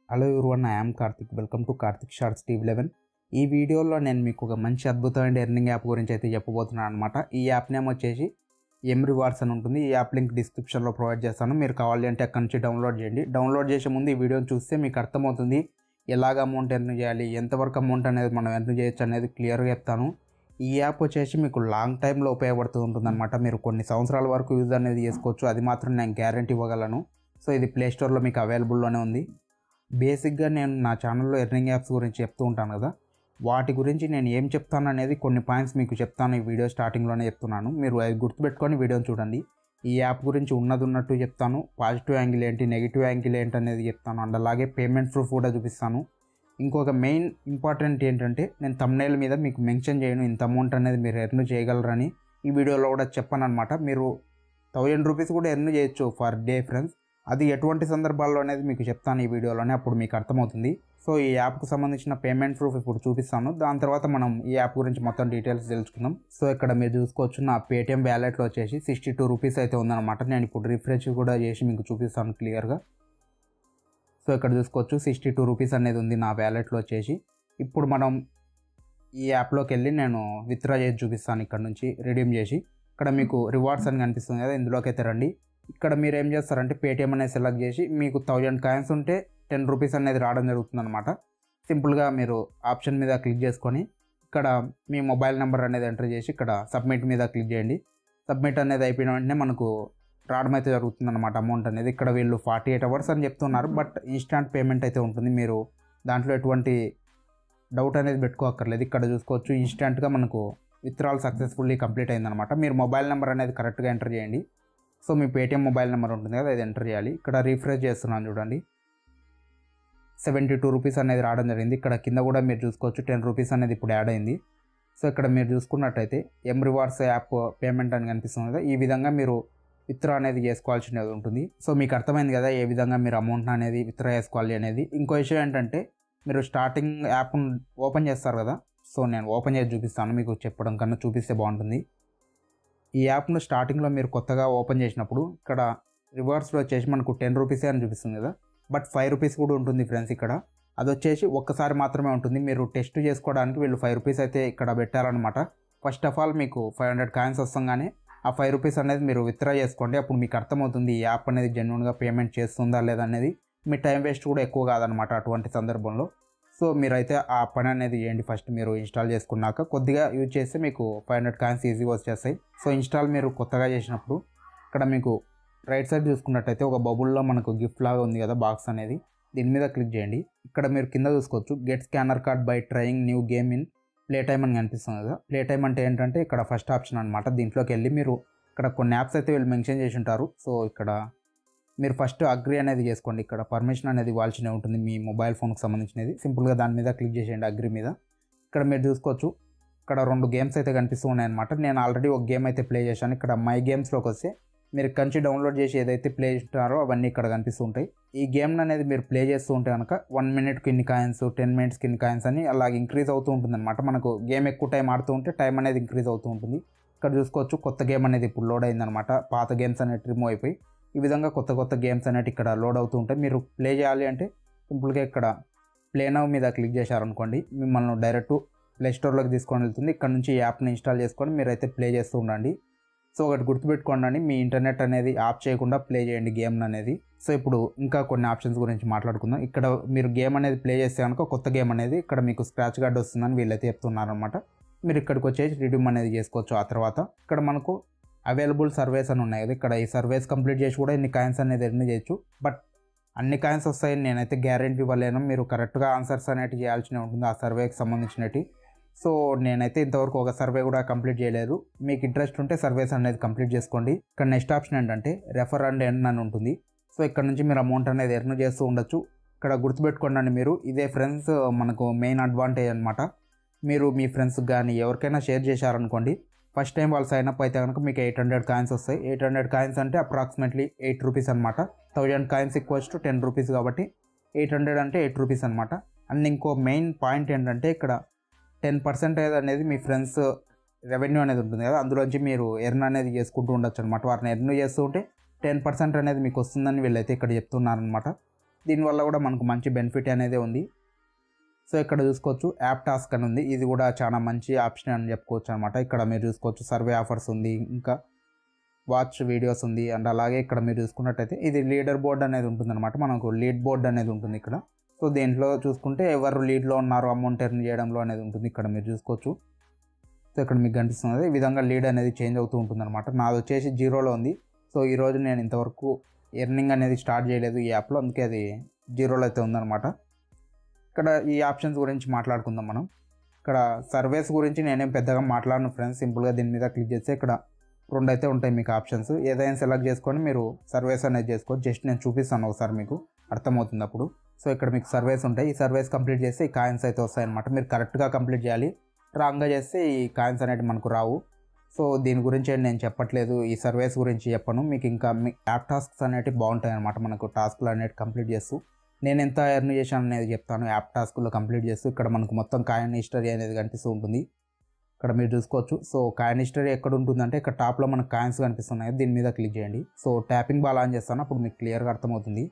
hello everyone I'm Karthik welcome to Karthik shorts TV eleven ఈ వీడియోలో నేను మీకు ఒక మంచి అద్భుతమైన ఎర్నింగ్ యాప్ గురించి అయితే చెప్పబోతున్నాను అనమాట ఈ యాప్ నేమ్ వచ్చేసి ఎం రివార్డ్స్ అని ఉంటుంది ఈ యాప్ లింక్ డిస్క్రిప్షన్లో ప్రొవైడ్ చేస్తాను మీరు కావాలి అంటే అక్కడి నుంచి డౌన్లోడ్ చేయండి డౌన్లోడ్ చేసే ముందు ఈ వీడియోని చూస్తే మీకు అర్థమవుతుంది ఎలాగ అమౌంట్ ఎర్న్ చేయాలి ఎంతవరకు అమౌంట్ అనేది మనం ఎర్న్ చేయొచ్చు అనేది క్లియర్గా చెప్తాను ఈ యాప్ వచ్చేసి మీకు లాంగ్ టైంలో ఉపయోగపడుతూ ఉంటుందన్నమాట మీరు కొన్ని సంవత్సరాల వరకు యూజ్ అనేది చేసుకోవచ్చు అది మాత్రం నేను గ్యారంటీ ఇవ్వగలను సో ఇది ప్లే స్టోర్లో మీకు అవైలబుల్లోనే ఉంది బేసిక్గా నేను నా ఛానల్లో ఎర్నింగ్ యాప్స్ గురించి చెప్తూ ఉంటాను కదా వాటి గురించి నేను ఏం చెప్తాను అనేది కొన్ని పాయింట్స్ మీకు చెప్తాను ఈ వీడియో స్టార్టింగ్లోనే చెప్తున్నాను మీరు అది గుర్తుపెట్టుకొని వీడియోని చూడండి ఈ యాప్ గురించి ఉన్నది ఉన్నట్టు చెప్తాను పాజిటివ్ యాంగిల్ ఏంటి నెగిటివ్ యాంగిల్ ఏంటి అనేది చెప్తాను అండ్ అలాగే పేమెంట్ ప్రూఫ్ కూడా చూపిస్తాను ఇంకొక మెయిన్ ఇంపార్టెంట్ ఏంటంటే నేను తమ్నైల్ మీద మీకు మెన్షన్ చేయను ఇంత అమౌంట్ అనేది మీరు ఎర్న్ చేయగలరని ఈ వీడియోలో కూడా చెప్పాను అనమాట మీరు థౌజండ్ రూపీస్ కూడా ఎర్న్ చేయొచ్చు ఫర్ డే ఫ్రెండ్స్ అది ఎటువంటి సందర్భాల్లో అనేది మీకు చెప్తాను ఈ వీడియోలోనే అప్పుడు మీకు అర్థమవుతుంది సో ఈ యాప్కు సంబంధించిన పేమెంట్ ప్రూఫ్ ఇప్పుడు చూపిస్తాను దాని తర్వాత మనం ఈ యాప్ గురించి మొత్తం డీటెయిల్స్ తెలుసుకుందాం సో ఇక్కడ మీరు చూసుకోవచ్చు నా పేటిఎం వ్యాలెట్లో వచ్చేసి సిక్స్టీ టూ రూపీస్ అయితే ఉందన్నమాట నేను ఇప్పుడు రిఫ్రెష్ కూడా చేసి మీకు చూపిస్తాను క్లియర్గా సో ఇక్కడ చూసుకోవచ్చు సిక్స్టీ టూ రూపీస్ అనేది ఉంది నా వ్యాలెట్లో వచ్చేసి ఇప్పుడు మనం ఈ యాప్లోకి వెళ్ళి నేను విత్డ్రా చేసి చూపిస్తాను ఇక్కడ నుంచి రిడీమ్ చేసి ఇక్కడ మీకు రివార్డ్స్ అని కనిపిస్తుంది కదా ఇందులోకి అయితే రండి ఇక్కడ మీరు ఏం చేస్తారంటే పేటిఎం అనేది సెలెక్ట్ చేసి మీకు థౌజండ్ కాయిన్స్ ఉంటే టెన్ రూపీస్ అనేది రావడం జరుగుతుంది అనమాట సింపుల్గా మీరు ఆప్షన్ మీద క్లిక్ చేసుకొని ఇక్కడ మీ మొబైల్ నెంబర్ అనేది ఎంటర్ చేసి ఇక్కడ సబ్మిట్ మీద క్లిక్ చేయండి సబ్మిట్ అనేది అయిపోయిన వెంటనే మనకు రావడం అయితే జరుగుతుంది అనమాట అమౌంట్ అనేది ఇక్కడ వీళ్ళు ఫార్టీ ఎయిట్ అవర్స్ అని చెప్తున్నారు బట్ ఇన్స్టాంట్ పేమెంట్ అయితే ఉంటుంది మీరు దాంట్లో ఎటువంటి డౌట్ అనేది పెట్టుకోక్కర్లేదు ఇక్కడ చూసుకోవచ్చు ఇన్స్టాంట్గా మనకు విత్డ్రాల్ సక్సెస్ఫుల్లీ కంప్లీట్ అయిందనమాట మీరు మొబైల్ నెంబర్ అనేది కరెక్ట్గా ఎంటర్ చేయండి సో మీ పేటిఎం మొబైల్ నెంబర్ ఉంటుంది కదా అది ఎంటర్ చేయాలి ఇక్కడ రీఫ్రెష్ చేస్తున్నాను చూడండి సెవెంటీ టూ రూపీస్ అనేది రావడం జరిగింది ఇక్కడ కింద కూడా మీరు చూసుకోవచ్చు టెన్ రూపీస్ అనేది ఇప్పుడు యాడ్ అయింది సో ఇక్కడ మీరు చూసుకున్నట్టయితే ఎం రివార్డ్స్ యాప్ పేమెంట్ అని కనిపిస్తుంది కదా ఈ విధంగా మీరు విత్డ్రా అనేది చేసుకోవాల్సినది ఉంటుంది సో మీకు అర్థమైంది కదా ఏ విధంగా మీరు అమౌంట్ అనేది విత్డ్రా చేసుకోవాలి అనేది ఇంకో విషయం ఏంటంటే మీరు స్టార్టింగ్ యాప్ ఓపెన్ చేస్తారు కదా సో నేను ఓపెన్ చేసి చూపిస్తాను మీకు చెప్పడం కన్నా చూపిస్తే బాగుంటుంది ఈ యాప్ను స్టార్టింగ్లో మీరు కొత్తగా ఓపెన్ చేసినప్పుడు ఇక్కడ రివార్డ్స్లో వచ్చేసి మనకు టెన్ రూపీసే అని చూపిస్తుంది కదా బట్ ఫైవ్ రూపీస్ కూడా ఉంటుంది ఫ్రెండ్స్ ఇక్కడ అది వచ్చేసి ఒక్కసారి మాత్రమే ఉంటుంది మీరు టెస్ట్ చేసుకోవడానికి వీళ్ళు ఫైవ్ రూపీస్ అయితే ఇక్కడ పెట్టారనమాట ఫస్ట్ ఆఫ్ ఆల్ మీకు ఫైవ్ హండ్రెడ్ కాయిన్స్ వస్తాగానే ఆ ఫైవ్ రూపీస్ అనేది మీరు విత్డ్రా చేసుకోండి అప్పుడు మీకు అర్థమవుతుంది ఈ యాప్ అనేది జెన్యున్గా పేమెంట్ చేస్తుందా లేదా అనేది మీ టైం వేస్ట్ కూడా ఎక్కువ కాదనమాట అటువంటి సందర్భంలో సో మీరైతే ఆ పని అనేది చేయండి ఫస్ట్ మీరు ఇన్స్టాల్ చేసుకున్నాక కొద్దిగా యూజ్ చేస్తే మీకు ఫైవ్ హండ్రెడ్ కాయిన్స్ ఈజీగా వచ్చేస్తాయి సో ఇన్స్టాల్ మీరు కొత్తగా చేసినప్పుడు ఇక్కడ మీకు రైట్ సైడ్ చూసుకున్నట్టయితే ఒక బబుల్లో మనకు గిఫ్ట్ లాగా ఉంది కదా బాక్స్ అనేది దీని మీద క్లిక్ చేయండి ఇక్కడ మీరు కింద చూసుకోవచ్చు get scanner card by trying new game in play time అని కనిపిస్తుంది కదా ప్లే టైమ్ అంటే ఏంటంటే ఇక్కడ ఫస్ట్ ఆప్షన్ అనమాట దీంట్లోకి వెళ్ళి మీరు ఇక్కడ కొన్ని యాప్స్ అయితే వీళ్ళు మెన్షన్ చేసి ఉంటారు సో ఇక్కడ మీరు ఫస్ట్ అగ్రి అనేది చేసుకోండి ఇక్కడ పర్మిషన్ అనేది ఇవ్వాల్సిన ఉంటుంది మీ మొబైల్ ఫోన్కి సంబంధించినది సింపుల్గా దాని మీద క్లిక్ చేసేయండి అగ్రి మీద ఇక్కడ మీరు చూసుకోవచ్చు ఇక్కడ రెండు గేమ్స్ అయితే కనిపిస్తూ ఉన్నాయన్నమాట నేను ఆల్రెడీ ఒక గేమ్ అయితే ప్లే చేశాను ఇక్కడ మై గేమ్స్లోకి వస్తే మీరు కంచి డౌన్లోడ్ చేసి ఏదైతే ప్లే చేస్తున్నారో అవన్నీ ఇక్కడ కనిపిస్తూ ఉంటాయి ఈ గేమ్ అనేది మీరు ప్లే చేస్తూ ఉంటే కనుక వన్ మినిట్కి ఇన్ని కాయిన్స్ టెన్ మినిట్స్కి ఇన్ని కాయిన్స్ అని అలాగ ఇంక్రీజ్ అవుతూ ఉంటుంది అనమాట మనకు గేమ్ ఎక్కువ టైం ఆడుతూ ఉంటే టైం అనేది ఇంక్రీజ్ అవుతూ ఉంటుంది ఇక్కడ చూసుకోవచ్చు కొత్త గేమ్ అనేది ఇప్పుడు లోడ్ అయిందనమాట పాత గేమ్స్ అనేవి రిమూవ్ అయిపోయి ఈ విధంగా కొత్త కొత్త గేమ్స్ అనేవి ఇక్కడ లోడ్ అవుతూ ఉంటాయి మీరు ప్లే చేయాలి అంటే సింపుల్గా ఇక్కడ ప్లే నవ్ మీద క్లిక్ చేశారనుకోండి మిమ్మల్ని డైరెక్ట్ ప్లే స్టోర్లోకి తీసుకొని వెళ్తుంది ఇక్కడ నుంచి ఈ యాప్ని ఇన్స్టాల్ చేసుకొని మీరైతే ప్లే చేస్తూ ఉండండి సో ఒకటి గుర్తుపెట్టుకోండి మీ ఇంటర్నెట్ అనేది ఆఫ్ చేయకుండా ప్లే చేయండి గేమ్ అనేది సో ఇప్పుడు ఇంకా కొన్ని ఆప్షన్స్ గురించి మాట్లాడుకుందాం ఇక్కడ మీరు గేమ్ అనేది ప్లే చేస్తే కనుక కొత్త గేమ్ అనేది ఇక్కడ మీకు స్క్రాచ్ కార్డ్ వస్తుందని వీళ్ళైతే చెప్తున్నారు అనమాట మీరు ఇక్కడికి వచ్చేసి రిడ్యూమ్ అనేది చేసుకోవచ్చు ఆ తర్వాత ఇక్కడ మనకు అవైలబుల్ సర్వేస్ అని ఉన్నాయి కదా ఇక్కడ ఈ సర్వేస్ కంప్లీట్ చేసి కూడా ఇన్ని కాయిన్స్ అనేది ఎర్న్ చేయొచ్చు బట్ అన్ని కాయిన్స్ వస్తాయని నేనైతే గ్యారంటీ ఇవ్వలేను మీరు కరెక్ట్గా ఆన్సర్స్ అనేవి చేయాల్సి ఉంటుంది ఆ సర్వేకి సంబంధించినవి సో నేనైతే ఇంతవరకు ఒక సర్వే కూడా కంప్లీట్ చేయలేదు మీకు ఇంట్రెస్ట్ ఉంటే సర్వేస్ అనేది కంప్లీట్ చేసుకోండి ఇక్కడ నెక్స్ట్ ఆప్షన్ ఏంటంటే రెఫర్ అండ్ ఎర్న్ అని ఉంటుంది సో ఇక్కడ నుంచి మీరు అమౌంట్ అనేది ఎర్న్ చేస్తూ ఉండొచ్చు ఇక్కడ గుర్తుపెట్టుకోండి మీరు ఇదే ఫ్రెండ్స్ మనకు మెయిన్ అడ్వాంటేజ్ అనమాట మీరు మీ ఫ్రెండ్స్కి కానీ ఎవరికైనా షేర్ చేశారనుకోండి ఫస్ట్ టైం వాళ్ళు సైన్ అప్ అయితే కనుక మీకు ఎయిట్ హండ్రెడ్ కాయిన్స్ వస్తాయి ఎయిట్ హండ్రెడ్ కాయిన్స్ అంటే అప్రాక్సిమేట్లీ ఎయిట్ రూపీస్ అనమాట thousand coins equals to ten rupees కాబట్టి ఎయిట్ హండ్రెడ్ అంటే ఎయిట్ రూపీస్ అనమాట అండ్ ఇంకో మెయిన్ పాయింట్ ఏంటంటే ఇక్కడ టెన్ పర్సెంటేజ్ అనేది మీ ఫ్రెండ్స్ రెవెన్యూ అనేది ఉంటుంది కదా అందులోంచి మీరు ఎర్న్ అనేది చేసుకుంటూ ఉండొచ్చు అనమాట వారిని ఎర్న్ చేస్తూ ఉంటే టెన్ పర్సెంట్ అనేది మీకు వస్తుందని వీళ్ళైతే ఇక్కడ చెప్తున్నారనమాట దీనివల్ల కూడా మనకు మంచి బెనిఫిట్ అనేది ఉంది సో ఇక్కడ చూసుకోవచ్చు యాప్ టాస్క్ అని ఉంది ఇది కూడా చాలా మంచి ఆప్షన్ అని చెప్పుకోవచ్చు అనమాట ఇక్కడ మీరు చూసుకోవచ్చు సర్వే ఆఫర్స్ ఉంది ఇంకా వాచ్ వీడియోస్ ఉంది అండ్ అలాగే ఇక్కడ మీరు చూసుకున్నట్టయితే ఇది లీడర్ బోర్డ్ అనేది ఉంటుంది అనమాట మనకు లీడ్ బోర్డ్ అనేది ఉంటుంది ఇక్కడ సో దీంట్లో చూసుకుంటే ఎవరు లీడ్లో ఉన్నారు అమౌంట్ ఎర్న్ చేయడంలో అనేది ఉంటుంది ఇక్కడ మీరు చూసుకోవచ్చు సో ఇక్కడ మీకు కనిపిస్తుంది ఈ విధంగా లీడ్ అనేది చేంజ్ అవుతూ ఉంటుంది అనమాట నాది వచ్చేసి జీరోలో ఉంది సో ఈరోజు నేను ఇంతవరకు ఎర్నింగ్ అనేది స్టార్ట్ చేయలేదు ఈ యాప్లో అందుకే అది జీరోలో అయితే ఉందన్నమాట ఇక్కడ ఈ ఆప్షన్స్ గురించి మాట్లాడుకుందాం మనం ఇక్కడ సర్వేస్ గురించి నేనేం పెద్దగా మాట్లాడను ఫ్రెండ్స్ సింపుల్గా దీని మీద క్లిక్ చేస్తే ఇక్కడ రెండు అయితే ఉంటాయి మీకు ఆప్షన్స్ ఏదైనా సెలెక్ట్ చేసుకొని మీరు సర్వేస్ అనేది చేసుకోవచ్చు జస్ట్ నేను చూపిస్తాను ఒకసారి మీకు అర్థమవుతుంది అప్పుడు సో ఇక్కడ మీకు సర్వేస్ ఉంటాయి ఈ సర్వేస్ కంప్లీట్ చేస్తే ఈ కాయిన్స్ అయితే వస్తాయన్నమాట మీరు కరెక్ట్గా కంప్లీట్ చేయాలి రాంగ్గా చేస్తే ఈ కాయిన్స్ అనేవి మనకు రావు సో దీని గురించి నేను చెప్పట్లేదు ఈ సర్వేస్ గురించి చెప్పను మీకు ఇంకా మీ యాప్ టాస్క్స్ అనేవి బాగుంటాయి అనమాట మనకు టాస్క్లు అనేవి కంప్లీట్ చేస్తూ నేను ఎంత ఎర్న్ చేశాను అనేది చెప్తాను యాప్ టాస్క్లో కంప్లీట్ చేస్తూ ఇక్కడ మనకు మొత్తం కాయిన్ హిస్టరీ అనేది కనిపిస్తూ ఉంటుంది ఇక్కడ మీరు చూసుకోవచ్చు సో కాయిన్ హిస్టరీ ఎక్కడ ఉంటుందంటే ఇక్కడ టాప్లో మనకు కాయిన్స్ కనిపిస్తున్నాయి దీని మీద క్లిక్ చేయండి సో ట్యాపింగ్ బాల్ ఆన్ చేస్తాను అప్పుడు మీకు క్లియర్గా అర్థమవుతుంది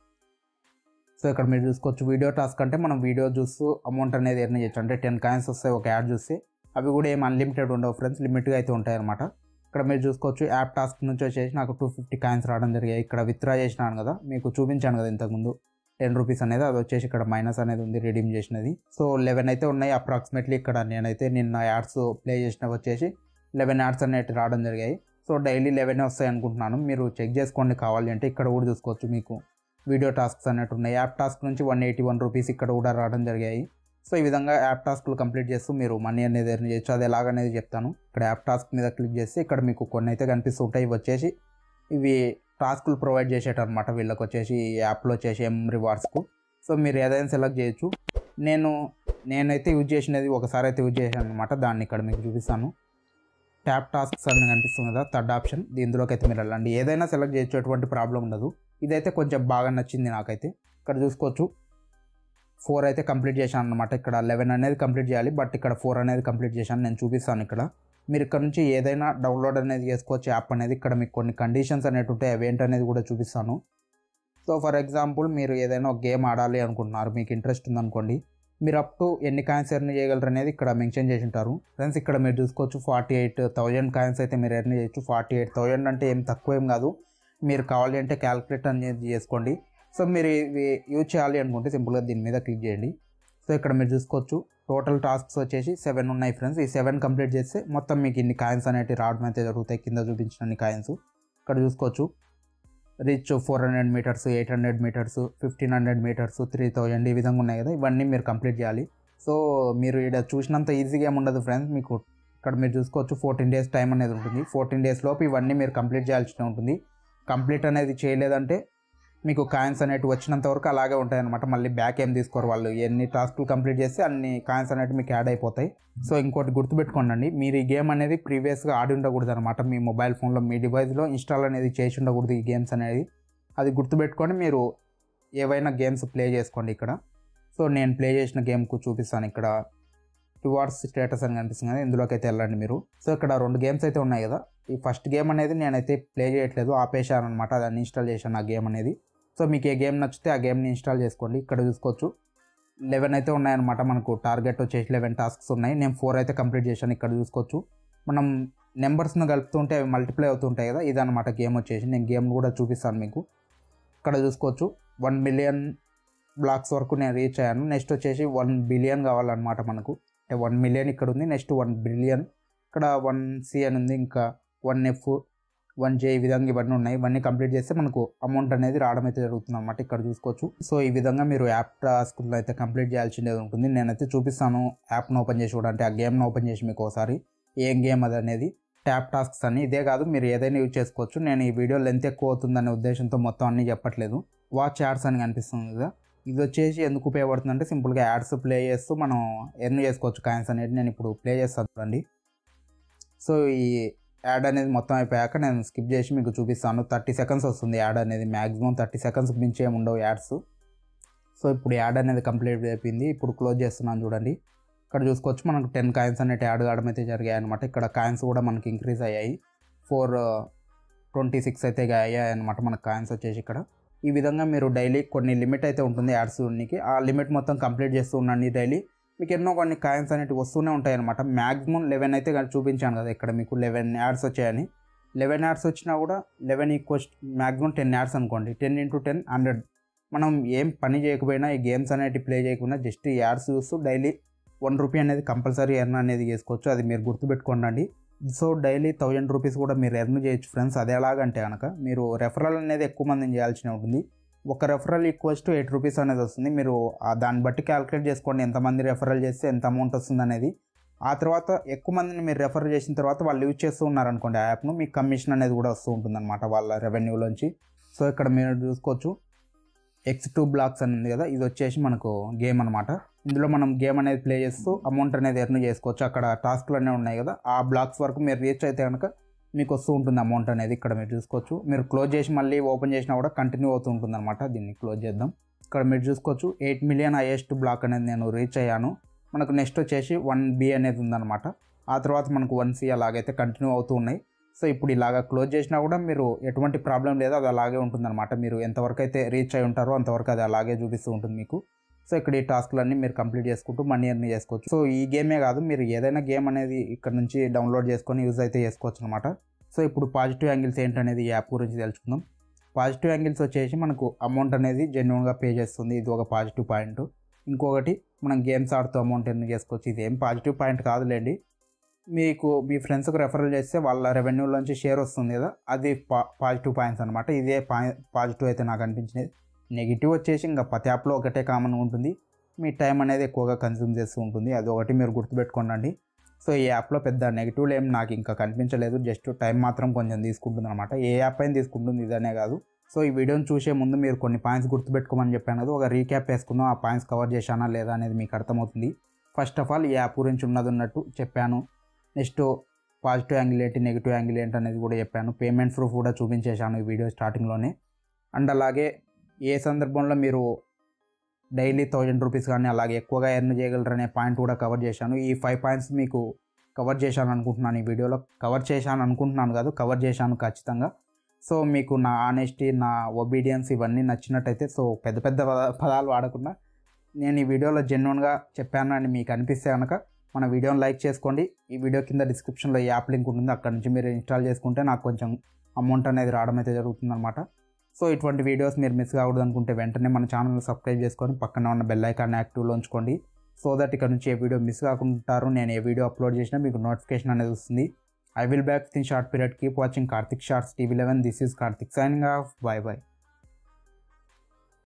సో ఇక్కడ మీరు చూసుకోవచ్చు వీడియో టాస్క్ అంటే మనం వీడియో చూస్తూ అమౌంట్ అనేది ఎర్న్ చేయొచ్చు అంటే టెన్ కాయిన్స్ వస్తాయి ఒక యాడ్ చూస్తే అవి కూడా ఏం అన్లిమిటెడ్ ఉండవు ఫ్రెండ్స్ లిమిట్గా అయితే ఉంటాయి అనమాట ఇక్కడ మీరు చూసుకోవచ్చు యాప్ టాస్క్ నుంచి వచ్చేసి నాకు టూ ఫిఫ్టీ కాయిన్స్ రావడం జరిగాయి ఇక్కడ విత్డ్రా చేసినాను కదా మీకు చూపించాను కదా ఇంతకుముందు టెన్ రూపీస్ అనేది అది వచ్చేసి ఇక్కడ మైనస్ అనేది ఉంది రిడీమ్ చేసినది సో లెవెన్ అయితే ఉన్నాయి అప్రాక్సిమేట్లీ ఇక్కడ నేనైతే నిన్న యాడ్స్ ప్లే చేసినవి వచ్చేసి లెవెన్ యాడ్స్ అనేవి రావడం జరిగాయి సో డైలీ లెవెన్ వస్తాయి అనుకుంటున్నాను మీరు చెక్ చేసుకోండి కావాలి అంటే ఇక్కడ కూడా చూసుకోవచ్చు మీకు వీడియో టాస్క్స్ అన్నట్టు ఉన్నాయి యాప్ టాస్క్ నుంచి వన్ ఎయిటీ వన్ రూపీస్ ఇక్కడ కూడా రావడం జరిగాయి సో ఈ విధంగా యాప్ టాస్క్లు కంప్లీట్ చేస్తూ మీరు మనీ అనేది ఎర్న్ చేయొచ్చు అది ఎలాగనేది చెప్తాను ఇక్కడ యాప్ టాస్క్ మీద క్లిక్ చేస్తే ఇక్కడ మీకు కొన్ని అయితే కనిపిస్తుంటాయి ఇవి వచ్చేసి ఇవి టాస్క్లు ప్రొవైడ్ చేసేటన్నమాట వీళ్ళకి వచ్చేసి ఈ యాప్లో వచ్చేసి ఎం రివార్డ్స్కు సో మీరు ఏదైనా సెలెక్ట్ చేయొచ్చు నేను నేనైతే యూజ్ చేసినది ఒకసారి అయితే యూజ్ చేశాను అనమాట దాన్ని ఇక్కడ మీకు చూపిస్తాను ట్యాప్ టాస్క్స్ అని కనిపిస్తుంది కదా థర్డ్ ఆప్షన్ ఇందులోకి అయితే మీరు వెళ్ళండి ఏదైనా సెలెక్ట్ చేయొచ్చు ఎటువంటి ప్రాబ్లం ఉండదు ఇదైతే కొంచెం బాగా నచ్చింది నాకైతే ఇక్కడ చూసుకోవచ్చు ఫోర్ అయితే కంప్లీట్ చేశాను అనమాట ఇక్కడ లెవెన్ అనేది కంప్లీట్ చేయాలి బట్ ఇక్కడ ఫోర్ అనేది కంప్లీట్ చేశాను నేను చూపిస్తాను ఇక్కడ మీరు ఇక్కడ నుంచి ఏదైనా డౌన్లోడ్ అనేది చేసుకోవచ్చు యాప్ అనేది ఇక్కడ మీకు కొన్ని కండిషన్స్ అనేవి ఉంటాయి అవి ఏంటనేది కూడా చూపిస్తాను సో ఫర్ ఎగ్జాంపుల్ మీరు ఏదైనా ఒక గేమ్ ఆడాలి అనుకుంటున్నారు మీకు ఇంట్రెస్ట్ ఉందనుకోండి మీరు అప్ టు ఎన్ని కాయిన్స్ ఎర్న్ చేయగలరు అనేది ఇక్కడ మెన్షన్ చేసి ఉంటారు ఫ్రెండ్స్ ఇక్కడ మీరు చూసుకోవచ్చు ఫార్టీ ఎయిట్ థౌజండ్ కాయిన్స్ అయితే మీరు ఎర్న్ చేయొచ్చు ఫార్టీ ఎయిట్ థౌజండ్ అంటే ఏం తక్కువ ఏం కాదు మీరు కావాలి అంటే క్యాలిక్యులేట్ అనేది చేసుకోండి సో మీరు ఇవి యూజ్ చేయాలి అనుకుంటే సింపుల్గా దీని మీద క్లిక్ చేయండి సో ఇక్కడ మీరు చూసుకోవచ్చు టోటల్ టాస్క్స్ వచ్చేసి సెవెన్ ఉన్నాయి ఫ్రెండ్స్ ఈ సెవెన్ కంప్లీట్ చేస్తే మొత్తం మీకు ఇన్ని కాయిన్స్ అనేవి రావడం అయితే జరుగుతాయి కింద చూపించిన అన్ని కాయిన్స్ ఇక్కడ చూసుకోవచ్చు reach four hundred meters eight hundred meters fifteen hundred meters three thousand ఈ విధంగా ఉన్నాయి కదా ఇవన్నీ మీరు కంప్లీట్ చేయాలి సో మీరు ఇక్కడ చూసినంత ఈజీగా ఏమి ఉండదు ఫ్రెండ్స్ మీకు ఇక్కడ మీరు చూసుకోవచ్చు ఫోర్టీన్ డేస్ టైం అనేది ఉంటుంది ఫోర్టీన్ డేస్ లోపు ఇవన్నీ మీరు కంప్లీట్ చేయాల్సి ఉంటుంది కంప్లీట్ అనేది చేయలేదంటే మీకు కాయిన్స్ అనేవి వచ్చినంత వరకు అలాగే ఉంటాయి అనమాట మళ్ళీ బ్యాక్ ఏం తీసుకోరు వాళ్ళు ఎన్ని టాస్క్లు కంప్లీట్ చేస్తే అన్ని కాయిన్స్ అనేవి మీకు యాడ్ అయిపోతాయి సో ఇంకోటి గుర్తుపెట్టుకోండి మీరు ఈ గేమ్ అనేది ప్రీవియస్గా ఆడి ఉండకూడదు అనమాట మీ మొబైల్ ఫోన్లో మీ డివైస్లో ఇన్స్టాల్ అనేది చేసి ఉండకూడదు ఈ గేమ్స్ అనేది అది గుర్తుపెట్టుకొని మీరు ఏవైనా గేమ్స్ ప్లే చేసుకోండి ఇక్కడ సో నేను ప్లే చేసిన గేమ్కు చూపిస్తాను ఇక్కడ రివార్డ్స్ స్టేటస్ అని కనిపిస్తుంది కదా ఇందులోకి అయితే వెళ్ళండి మీరు సో ఇక్కడ రెండు గేమ్స్ అయితే ఉన్నాయి కదా ఈ ఫస్ట్ గేమ్ అనేది నేనైతే ప్లే చేయట్లేదు ఆపేశాను అనమాట దాన్ని ఇన్స్టాల్ చేశాను ఆ గేమ్ అనేది సో మీకు ఏ గేమ్ నచ్చితే ఆ గేమ్ని ఇన్స్టాల్ చేసుకోండి ఇక్కడ చూసుకోవచ్చు లెవెన్ అయితే ఉన్నాయన్నమాట మనకు టార్గెట్ వచ్చేసి లెవెన్ టాస్క్స్ ఉన్నాయి నేను ఫోర్ అయితే కంప్లీట్ చేశాను ఇక్కడ చూసుకోవచ్చు మనం నెంబర్స్ను కలుపుతుంటే అవి మల్టిప్లై అవుతుంటాయి కదా ఇదన్నమాట గేమ్ వచ్చేసి నేను గేమ్ కూడా చూపిస్తాను మీకు ఇక్కడ చూసుకోవచ్చు వన్ మిలియన్ బ్లాక్స్ వరకు నేను రీచ్ అయ్యాను నెక్స్ట్ వచ్చేసి వన్ బిలియన్ కావాలన్నమాట మనకు అంటే వన్ మిలియన్ ఇక్కడ ఉంది నెక్స్ట్ వన్ బిలియన్ ఇక్కడ వన్ సి అని ఉంది ఇంకా వన్ ఎఫ్ వన్ జే ఈ విధంగా ఇవన్నీ ఉన్నాయి ఇవన్నీ కంప్లీట్ చేస్తే మనకు అమౌంట్ అనేది రావడం అయితే జరుగుతుంది అనమాట ఇక్కడ చూసుకోవచ్చు సో ఈ విధంగా మీరు యాప్ టాస్క్లో అయితే కంప్లీట్ చేయాల్సిందే ఉంటుంది నేనైతే చూపిస్తాను యాప్ను ఓపెన్ చేసి కూడా అంటే ఆ గేమ్ను ఓపెన్ చేసి మీకు ఒకసారి ఏం గేమ్ అది అనేది ట్యాప్ టాస్క్స్ అని ఇదే కాదు మీరు ఏదైనా యూజ్ చేసుకోవచ్చు నేను ఈ వీడియో లెంత్ ఎక్కువ అవుతుందనే ఉద్దేశంతో మొత్తం అన్నీ చెప్పట్లేదు వాచ్ యాడ్స్ అని కనిపిస్తుంది కదా ఇది వచ్చేసి ఎందుకు ఉపయోగపడుతుంది అంటే సింపుల్గా యాడ్స్ ప్లే చేస్తూ మనం ఎర్న్ చేసుకోవచ్చు కాయిన్స్ అనేది నేను ఇప్పుడు ప్లే చేస్తాను చూడండి సో ఈ యాడ్ అనేది మొత్తం అయిపోయాక నేను స్కిప్ చేసి మీకు చూపిస్తాను థర్టీ సెకండ్స్ వస్తుంది యాడ్ అనేది మ్యాక్సిమం థర్టీ సెకండ్స్ మించి ఏమి ఉండవు యాడ్స్ సో ఇప్పుడు యాడ్ అనేది కంప్లీట్ అయిపోయింది ఇప్పుడు క్లోజ్ చేస్తున్నాను చూడండి ఇక్కడ చూసుకోవచ్చు మనకు టెన్ కాయిన్స్ అనేవి యాడ్ కావడం అయితే జరిగాయి అనమాట ఇక్కడ కాయిన్స్ కూడా మనకి ఇంక్రీజ్ అయ్యాయి ఫోర్ ట్వంటీ సిక్స్ అయితే అయ్యాయి అనమాట మనకు కాయిన్స్ వచ్చేసి ఇక్కడ ఈ విధంగా మీరు డైలీ కొన్ని లిమిట్ అయితే ఉంటుంది యాడ్స్ ఉన్నకి ఆ లిమిట్ మొత్తం కంప్లీట్ చేస్తూ ఉండండి డైలీ మీకు ఎన్నో కొన్ని కాయిన్స్ అనేవి వస్తూనే ఉంటాయి అనమాట మ్యాక్సిమం లెవెన్ అయితే కానీ చూపించాను కదా ఇక్కడ మీకు లెవెన్ యాడ్స్ వచ్చాయని లెవెన్ యాడ్స్ వచ్చినా కూడా eleven equals maximum ten ads అనుకోండి టెన్ ఇంటూ టెన్ హండ్రెడ్ మనం ఏం పని చేయకపోయినా ఈ గేమ్స్ అనేవి ప్లే చేయకుండా జస్ట్ ఈ యాడ్స్ చూస్తూ డైలీ వన్ రూపీ అనేది కంపల్సరీ ఎర్న్ అనేది చేసుకోవచ్చు అది మీరు గుర్తుపెట్టుకోండి సో డైలీ థౌజండ్ రూపీస్ కూడా మీరు ఎర్న్ చేయొచ్చు ఫ్రెండ్స్ అది ఎలాగంటే కనుక మీరు రెఫరల్ అనేది ఎక్కువ మందిని చేయాల్సి ఉంటుంది ఒక referral equals to eight rupees అనేది వస్తుంది మీరు ఆ దాన్ని బట్టి క్యాలిక్యులేట్ చేసుకోండి ఎంతమంది రెఫరల్ చేస్తే ఎంత అమౌంట్ వస్తుంది అనేది ఆ తర్వాత ఎక్కువ మందిని మీరు రెఫర్ చేసిన తర్వాత వాళ్ళు యూజ్ చేస్తూ ఉన్నారనుకోండి ఆ యాప్ను మీకు కమిషన్ అనేది కూడా వస్తూ ఉంటుంది అనమాట వాళ్ళ రెవెన్యూలోంచి సో ఇక్కడ మీరు చూసుకోవచ్చు ఎక్స్ టూ బ్లాక్స్ అని ఉంది కదా ఇది వచ్చేసి మనకు గేమ్ అనమాట ఇందులో మనం గేమ్ అనేది ప్లే చేస్తూ అమౌంట్ అనేది ఎర్న్ చేసుకోవచ్చు అక్కడ టాస్క్లు అనేవి ఉన్నాయి కదా ఆ బ్లాక్స్ వరకు మీరు రీచ్ అయితే కనుక మీకు వస్తూ ఉంటుంది అమౌంట్ అనేది ఇక్కడ మీరు చూసుకోవచ్చు మీరు క్లోజ్ చేసి మళ్ళీ ఓపెన్ చేసినా కూడా కంటిన్యూ అవుతూ ఉంటుంది అనమాట దీన్ని క్లోజ్ చేద్దాం ఇక్కడ మీరు చూసుకోవచ్చు ఎయిట్ మిలియన్ హైయెస్ట్ బ్లాక్ అనేది నేను రీచ్ అయ్యాను మనకు నెక్స్ట్ వచ్చేసి వన్ బి అనేది ఉందన్నమాట ఆ తర్వాత మనకు వన్ సి అలాగైతే కంటిన్యూ అవుతూ ఉన్నాయి సో ఇప్పుడు ఇలాగా క్లోజ్ చేసినా కూడా మీరు ఎటువంటి ప్రాబ్లం లేదు అది అలాగే ఉంటుందన్నమాట మీరు ఎంతవరకు అయితే రీచ్ అయి ఉంటారో అంతవరకు అది అలాగే చూపిస్తూ ఉంటుంది మీకు సో ఇక్కడ ఈ టాస్క్లన్నీ మీరు కంప్లీట్ చేసుకుంటూ మనీ ఎర్న్ చేసుకోవచ్చు సో ఈ గేమే కాదు మీరు ఏదైనా గేమ్ అనేది ఇక్కడ నుంచి డౌన్లోడ్ చేసుకొని యూజ్ అయితే చేసుకోవచ్చు అనమాట సో ఇప్పుడు పాజిటివ్ యాంగిల్స్ ఏంటనేది ఈ యాప్ గురించి తెలుసుకుందాం పాజిటివ్ యాంగిల్స్ వచ్చేసి మనకు అమౌంట్ అనేది జెన్యున్గా పే చేస్తుంది ఇది ఒక పాజిటివ్ పాయింట్ ఇంకొకటి మనం గేమ్స్ ఆడుతూ అమౌంట్ ఎర్న్ చేసుకోవచ్చు ఇది ఏం పాజిటివ్ పాయింట్ కాదులేండి మీకు మీ ఫ్రెండ్స్కి రెఫరల్ చేస్తే వాళ్ళ రెవెన్యూలోంచి షేర్ వస్తుంది కదా అది పా పాజిటివ్ పాయింట్స్ అనమాట ఇదే పా పాజిటివ్ అయితే నాకు అనిపించినది నెగిటివ్ వచ్చేసి ఇంకా ప్రతి యాప్లో ఒకటే కామన్ ఉంటుంది మీ టైం అనేది ఎక్కువగా కన్జ్యూమ్ చేస్తూ ఉంటుంది అది ఒకటి మీరు గుర్తుపెట్టుకోండి సో ఈ యాప్లో పెద్ద నెగిటివ్లు ఏం నాకు ఇంకా కనిపించలేదు జస్ట్ టైం మాత్రం కొంచెం తీసుకుంటుంది అనమాట ఏ యాప్ అయినా తీసుకుంటుంది ఇదనే కాదు సో ఈ వీడియోని చూసే ముందు మీరు కొన్ని పాయింట్స్ గుర్తుపెట్టుకోమని చెప్పాను కదా ఒక రీక్యాప్ వేసుకుందాం ఆ పాయింట్స్ కవర్ చేశానా లేదా అనేది మీకు అర్థమవుతుంది ఫస్ట్ ఆఫ్ ఆల్ ఈ యాప్ గురించి ఉన్నది ఉన్నట్టు చెప్పాను నెక్స్ట్ పాజిటివ్ యాంగిల్ ఏంటి నెగిటివ్ యాంగిల్ ఏంటి అనేది కూడా చెప్పాను పేమెంట్ ప్రూఫ్ కూడా చూపించేశాను ఈ వీడియో స్టార్టింగ్లోనే అండ్ అలాగే ఏ సందర్భంలో మీరు డైలీ థౌజండ్ రూపీస్ కానీ అలాగే ఎక్కువగా ఎర్న్ చేయగలరనే పాయింట్ కూడా కవర్ చేశాను ఈ ఫైవ్ పాయింట్స్ మీకు కవర్ చేశాను అనుకుంటున్నాను ఈ వీడియోలో కవర్ చేశాను అనుకుంటున్నాను కాదు కవర్ చేశాను ఖచ్చితంగా సో మీకు నా ఆనెస్టీ నా ఒబీడియన్స్ ఇవన్నీ నచ్చినట్టయితే సో పెద్ద పెద్ద పద- పదాలు వాడకుండా నేను ఈ వీడియోలో జెన్యున్గా చెప్పాను అని మీకు అనిపిస్తే కనుక మన వీడియోని లైక్ చేసుకోండి ఈ వీడియో కింద డిస్క్రిప్షన్లో ఈ యాప్ లింక్ ఉంటుంది అక్కడ నుంచి మీరు ఇన్స్టాల్ చేసుకుంటే నాకు కొంచెం అమౌంట్ అనేది రావడం అయితే జరుగుతుందన్నమాట సో ఇటువంటి వీడియోస్ మీరు మిస్ కాకూడదు అనుకుంటే వెంటనే మన ఛానల్ సబ్స్క్రైబ్ చేసుకొని పక్కన ఉన్న బెల్ ఐకాన్ యాక్టివ్లో ఉంచుకోండి సో దట్ ఇక్కడ నుంచి ఏ వీడియో మిస్ కాకుంటారు నేను ఏ వీడియో అప్లోడ్ చేసినా మీకు నోటిఫికేషన్ అనేది వస్తుంది I will back in short period keep watching Karthik shorts TV eleven this is Karthik signing off bye bye